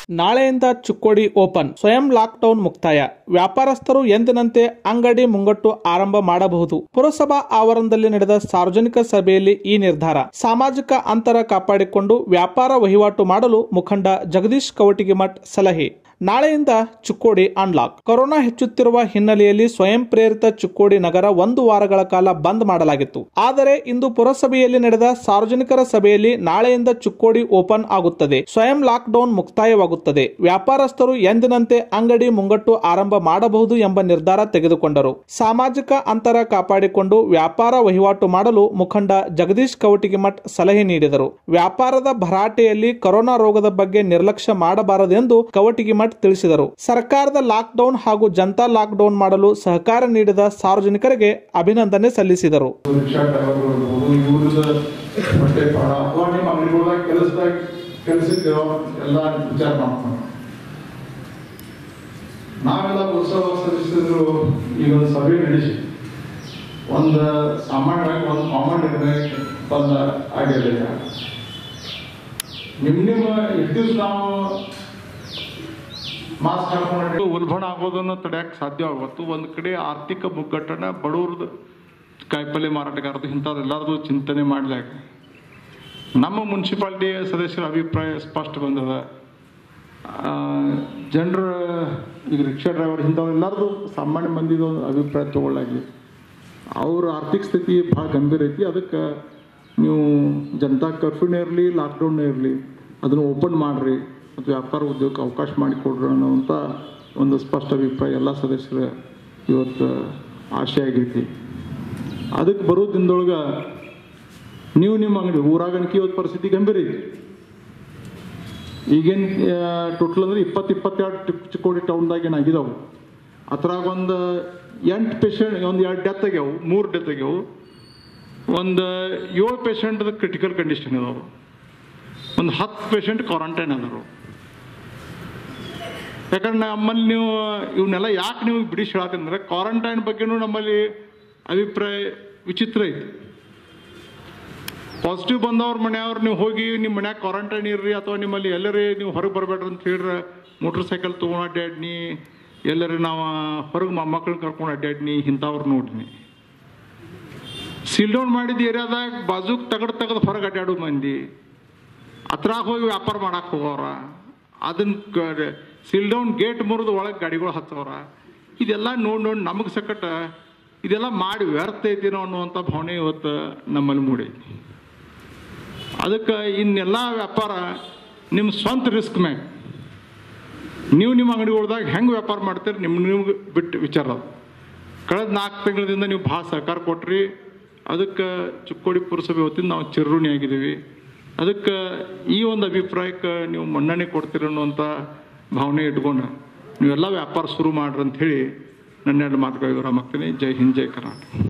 ನಾಳೆಯಿಂದ ಚಿಕ್ಕೋಡಿ ಓಪನ್ ಸ್ವಯಂ ಲಾಕ್ಡೌನ್ ಮುಕ್ತಾಯ ವ್ಯಾಪಾರಸ್ಥರು ಎಂದಿನಂತೆ ಅಂಗಡಿ ಮುಂಗಟ್ಟು ಆರಂಭ ಮಾಡಬಹುದು ಪುರಸಭಾ ಆವರಣದಲ್ಲಿ ನಡೆದ ಸಾರ್ವಜನಿಕ ಸಭೆಯಲ್ಲಿ ಈ ನಿರ್ಧಾರ ಸಾಮಾಜಿಕ ಅಂತರ ಕಾಪಾಡಿಕೊಂಡು ವ್ಯಾಪಾರ ವಹಿವಾಟು ಮಾಡಲು ಮುಖಂಡ ಜಗದೀಶ್ ಕವಟಿಗಿಮಠ್ ಸಲಹೆ ನಾಳೆಯಿಂದ ಚಿಕ್ಕೋಡಿ ಅನ್ಲಾಕ್ ಕೊರೋನಾ ಹೆಚ್ಚುತ್ತಿರುವ ಹಿನ್ನೆಲೆಯಲ್ಲಿ ಸ್ವಯಂ ಪ್ರೇರಿತ ಚಿಕ್ಕೋಡಿ ನಗರ ಒಂದು ವಾರಗಳ ಕಾಲ ಬಂದ್ ಮಾಡಲಾಗಿತ್ತು ಆದರೆ ಇಂದು ಪುರಸಭೆಯಲ್ಲಿ ನಡೆದ ಸಾರ್ವಜನಿಕರ ಸಭೆಯಲ್ಲಿ ನಾಳೆಯಿಂದ ಚಿಕ್ಕೋಡಿ ಓಪನ್ ಆಗುತ್ತದೆ ಸ್ವಯಂ ಲಾಕ್ಡೌನ್ ಮುಕ್ತಾಯವಾಗುತ್ತದೆ ವ್ಯಾಪಾರಸ್ಥರು ಎಂದಿನಂತೆ ಅಂಗಡಿ ಮುಂಗಟ್ಟು ಆರಂಭ ಮಾಡಬಹುದು ಎಂಬ ನಿರ್ಧಾರ ತೆಗೆದುಕೊಂಡರು ಸಾಮಾಜಿಕ ಅಂತರ ಕಾಪಾಡಿಕೊಂಡು ವ್ಯಾಪಾರ ವಹಿವಾಟು ಮಾಡಲು ಮುಖಂಡ ಜಗದೀಶ್ ಕವಟಿಗಿಮಠ್ ಸಲಹೆ ನೀಡಿದರು ವ್ಯಾಪಾರದ ಭರಾಟೆಯಲ್ಲಿ ಕೊರೋನಾ ರೋಗದ ಬಗ್ಗೆ ನಿರ್ಲಕ್ಷ್ಯ ಮಾಡಬಾರದೆಂದು ಕವಟಿಗಿಮಠ್ ತಿಳಿಸಿದರು ಸರ್ಕಾರದ ಲಾಕ್ಡೌನ್ ಹಾಗೂ ಜನತಾ ಲಾಕ್ಡೌನ್ ಮಾಡಲು ಸಹಕಾರ ನೀಡಿದ ಸಾರ್ವಜನಿಕರಿಗೆ ಅಭಿನಂದನೆ ಸಲ್ಲಿಸಿದರು ರಿಕ್ಷಾ ಡ್ರೈವರ್ ಇರ್ಬೋದು ಇವ್ರದ ಬಟ್ಟೆ ಪಾಡ ಅಥವಾ ನಿಮ್ಮ ಅಂಗಡಿಗಳಾಗ ಕೆಲಸದಾಗ ಕೆಲಸಕ್ಕೆ ಎಲ್ಲ ವಿಚಾರ ಮಾಡ್ಕೊಂಡು ನಾವೆಲ್ಲ ಉತ್ಸವ ಸದಸ್ಯರು ಈಗ ಒಂದು ಸಭೆ ನಡೆಸಿ ಒಂದು ಸಾಮಾನ್ಯವಾಗಿ ಒಂದು ಕಾಮನ್ ನಿರ್ಣಯ ಬಂದ ಆಗಿಲ್ಲ ಈಗ ನಿಮ್ಮ ನಿಮ್ಮ ಎಷ್ಟು ದಿವಸ ನಾವು ಮಾಸ್ಕ್ ಹಾಕೊಂಡು ಉಲ್ಬಣ ಆಗೋದನ್ನು ತಡೆಯಕ್ಕೆ ಸಾಧ್ಯ ಆಗುತ್ತೆ ಒಂದು ಕಡೆ ಆರ್ಥಿಕ ಮುಗ್ಗಟ್ಟನ್ನ ಬಡವ್ರದ್ದು ಕಾಯಿಪಲ್ಯ ಮಾರಾಟಗಾರದು ಇಂಥದ್ದೆಲ್ಲರದು ಚಿಂತನೆ ಮಾಡ್ಲಾಕ ನಮ್ಮ ಮುನ್ಸಿಪಾಲ್ಟಿ ಸದಸ್ಯರ ಅಭಿಪ್ರಾಯ ಸ್ಪಷ್ಟ ಬಂದದ ಜನರ ಈಗ ರಿಕ್ಷಾ ಡ್ರೈವರ್ ಇಂಥವೆಲ್ಲರದು ಸಾಮಾನ್ಯ ಮಂದಿದು ಒಂದು ಅಭಿಪ್ರಾಯ ತಗೊಳ್ಳಾಗಿ ಅವ್ರ ಆರ್ಥಿಕ ಸ್ಥಿತಿ ಭಾಳ ಗಂಭೀರ ಐತಿ ಅದಕ್ಕೆ ನೀವು ಜನತಾ ಕರ್ಫ್ಯೂನೇ ಇರಲಿ ಲಾಕ್ಡೌನ್ನೇ ಇರಲಿ ಅದನ್ನು ಓಪನ್ ಮಾಡಿರಿ ಮತ್ತು ವ್ಯಾಪಾರ ಉದ್ಯೋಗಕ್ಕೆ ಅವಕಾಶ ಮಾಡಿಕೊಡ್ರಿ ಅನ್ನೋವಂಥ ಒಂದು ಸ್ಪಷ್ಟ ಅಭಿಪ್ರಾಯ ಎಲ್ಲ ಸದಸ್ಯರ ಇವತ್ತು ಆಶೆ ಆಗೈತಿ ಅದಕ್ಕೆ ಬರೋ ದಿನದೊಳಗೆ ನೀವು ನಿಮ್ಮ ಅಂಗಡಿ ಊರಾಗ ಅನ್ಕಿ ಇವತ್ತು ಪರಿಸ್ಥಿತಿ ಗಂಭೀರ ಐತಿ ಈಗೇನು ಟೋಟಲ್ ಅಂದ್ರೆ ಇಪ್ಪತ್ತು ಇಪ್ಪತ್ತೆರಡು ಟಿಪ್ ಚಿಕ್ಕೋಡಿ ಟೌನ್ದಾಗ ಏನಾಗಿದಾವು ಅದ್ರಾಗ ಒಂದು ಎಂಟು ಪೇಷಂಟ್ ಒಂದು ಎರಡು ಡೆತ್ ಆಗ್ಯಾವು ಮೂರು ಡೆತ್ ಆಗ್ಯಾವು ಒಂದು ಏಳು ಪೇಷಂಟ್ದ ಕ್ರಿಟಿಕಲ್ ಕಂಡೀಷನ್ ಇದಾವೆ ಒಂದು ಹತ್ತು ಪೇಷಂಟ್ ಕ್ವಾರಂಟೈನ್ ಅದಾರು ಯಾಕಂದ್ರೆ ನಮ್ಮಲ್ಲಿ ನೀವು ಇವನ್ನೆಲ್ಲ ಯಾಕೆ ನೀವು ಬಿಡಿಸಿ ಹೇಳಕಂದ್ರೆ ಕ್ವಾರಂಟೈನ್ ಬಗ್ಗೆನೂ ನಮ್ಮಲ್ಲಿ ಅಭಿಪ್ರಾಯ ವಿಚಿತ್ರ ಐತಿ ಪಾಸಿಟಿವ್ ಬಂದವ್ರ ಮನೆಯವ್ರು ನೀವು ಹೋಗಿ ನಿಮ್ಮ ಮನ್ಯಾಗ ಕ್ವಾರಂಟೈನ್ ಇರ್ರಿ ಅಥವಾ ನಿಮ್ಮಲ್ಲಿ ಎಲ್ಲರೇ ನೀವು ಹೊರಗೆ ಬರಬೇಡ್ರಿ ಅಂತ ಹೇಳ್ರೆ ಮೋಟ್ರ್ ಸೈಕಲ್ ತೊಗೊಂಡು ಅಡ್ಡಾಡ್ನಿ ಎಲ್ಲರೂ ನಾವು ಹೊರಗೆ ಮೊಮ್ಮಕ್ಕಳನ್ನ ಕರ್ಕೊಂಡು ಅಡ್ಡಾಡ್ನಿ ಇಂಥವ್ರು ನೋಡ್ನಿ ಸೀಲ್ ಡೌನ್ ಮಾಡಿದ ಏರಿಯಾದಾಗ ಬಾಜುಕ್ ತಗಡ್ ತೆಗೆದು ಹೊರಗೆ ಅಡ್ಡಾಡೋ ಮಂದಿ ಹತ್ರಾಗ ಹೋಗಿ ವ್ಯಾಪಾರ ಮಾಡಕ್ಕೆ ಹೋಗೋರ ಅದನ್ನ ಸೀಲ್ ಡೌನ್ ಗೇಟ್ ಮುರಿದು ಒಳಗೆ ಗಾಡಿಗಳು ಹತ್ತವ್ರ ಇದೆಲ್ಲ ನೋಡಿ ನೋಡಿ ನಮಗೆ ಸಕಟ ಇದೆಲ್ಲ ಮಾಡಿ ವ್ಯರ್ಥ ಐತಿನೋ ಅನ್ನುವಂಥ ಭಾವನೆ ಇವತ್ತು ನಮ್ಮಲ್ಲಿ ಮೂಡೈತಿ ಅದಕ್ಕೆ ಇನ್ನೆಲ್ಲ ವ್ಯಾಪಾರ ನಿಮ್ಮ ಸ್ವಂತ ರಿಸ್ಕ್ ಮ್ಯಾಗ ನೀವು ನಿಮ್ಮ ಅಂಗಡಿಗಳ್ದಾಗ ಹೆಂಗೆ ವ್ಯಾಪಾರ ಮಾಡ್ತೀರಿ ನಿಮ್ಮ ನಿಮ್ಗೆ ಬಿಟ್ಟು ವಿಚಾರ ಅದು ಕಳೆದ ನಾಲ್ಕು ತಿಂಗಳಿಂದ ನೀವು ಭಾಳ ಸಹಕಾರ ಕೊಟ್ರಿ ಅದಕ್ಕೆ ಚಿಕ್ಕೋಡಿ ಪುರಸಭೆ ವತಿಯಿಂದ ನಾವು ಚಿರಋಣಿ ಆಗಿದ್ದೀವಿ ಅದಕ್ಕೆ ಈ ಒಂದು ಅಭಿಪ್ರಾಯಕ್ಕೆ ನೀವು ಮನ್ನಣೆ ಕೊಡ್ತೀರಿ ಅನ್ನುವಂಥ ಭಾವನೆ ಇಟ್ಕೊಂಡು ನೀವೆಲ್ಲ ವ್ಯಾಪಾರ ಶುರು ಮಾಡ್ರಿ ಅಂತ ಹೇಳಿ ನನ್ನ ಎರಡು ಮಾತುಗಳಿಗೆ ವಿರಾಮ ಹಾಕ್ತೀನಿ ಜೈ ಹಿಂದ್ ಜೈ ಕರ್ನಾಟಕ